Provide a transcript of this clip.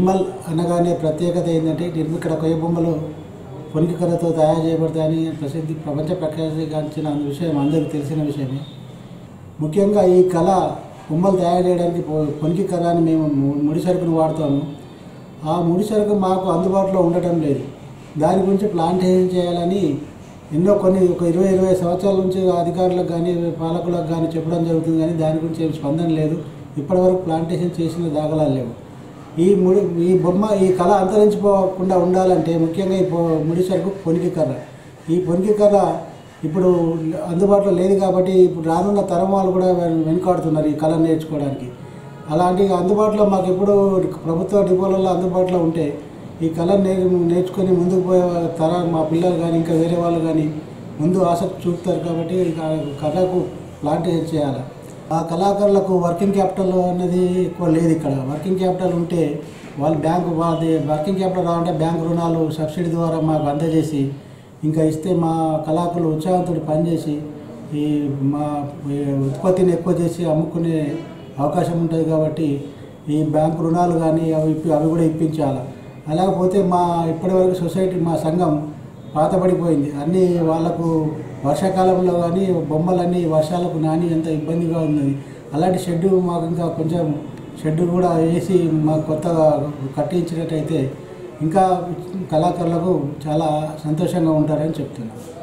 నిర్మల్ అనగానే ప్రత్యేకత ఏంటంటే నిర్మల్ ఇక్కడ కొయ్య బొమ్మలు పొనికికరతో తయారు చేయబడతాయని ప్రసిద్ధి ప్రపంచ ప్రఖ్యాతిగాంచిన విషయం అందరికీ తెలిసిన విషయమే ముఖ్యంగా ఈ కళ బొమ్మలు తయారు చేయడానికి పొ- పొనికి కళ అని మేము ము- ముడి సరుకును వాడతాము ఆ ముడి సరుకు మాకు అందుబాటులో ఉండటం లేదు దాని గురించి ప్లాంటేషన్ చేయాలని ఎన్నో కొన్ని ఒక ఇరవై ఇరవై సంవత్సరాల నుంచి అధికారులకు కానీ పాలకులకు కానీ చెప్పడం జరుగుతుంది కానీ దాని గురించి ఏం స్పందన లేదు ఇప్పటివరకు ప్లాంటేషన్ చేసిన దాఖలాలు లేవు ఈ ముడి ఈ బొమ్మ ఈ కళ అంతరించిపోకుండా ఉండాలంటే ముఖ్యంగా ఈ పొ- ముడి సరుకు పొనికి కర్ర ఈ పొనికి కర్ర ఇప్పుడు అందుబాటులో లేదు కాబట్టి ఇప్పుడు రానున్న తరం వాళ్ళు కూడా వెన్- వెనుకాడుతున్నారు ఈ కళ నేర్చుకోవడానికి అలాంటి అందుబాటులో మాకు ఎప్పుడు ప్రభుత్వ డిపోలలో అందుబాటులో ఉంటే ఈ కళ నేర్ నేర్చుకొని ముందుకు పోయే తర మా పిల్లలు కానీ ఇంకా వేరే వాళ్ళు కానీ ముందు ఆసక్తి చూపుతారు కాబట్టి ఈ క- కళకు ప్లాంటేషన్ చేయాలి ఆ కళాకారులకు వర్కింగ్ క్యాపిటల్ అనేది ఎక్కువ లేదు ఇక్కడ వర్కింగ్ క్యాపిటల్ ఉంటే వాళ్ళు బ్యాంకు వాళ్ళది వర్కింగ్ క్యాపిటల్ రావాలంటే బ్యాంకు రుణాలు సబ్సిడీ ద్వారా మాకు అందజేసి ఇంకా ఇస్తే మా కళాకారులు ఉత్సాహంతో పనిచేసి ఈ మా ఈ ఉత్పత్తిని ఎక్కువ చేసి అమ్ముకునే అవకాశం ఉంటుంది కాబట్టి ఈ బ్యాంకు రుణాలు కానీ అవి ఇప్పి- అవి కూడా ఇప్పించాలి అలాగపోతే మా ఇప్పటివరకు సొసైటీ మా సంఘం పాతబడిపోయింది అన్నీ వాళ్ళకు వర్షాకాలంలో కానీ బొమ్మలన్నీ వర్షాలకు నాని ఎంత ఇబ్బందిగా ఉన్నది అలాంటి షెడ్ మాకు ఇంకా కొంచెం షెడ్ కూడా వేసి మాకు కొత్తగా కట్టించినట్టయితే ఇంకా కళాకారులకు చాలా సంతోషంగా ఉంటారని చెప్తున్నాను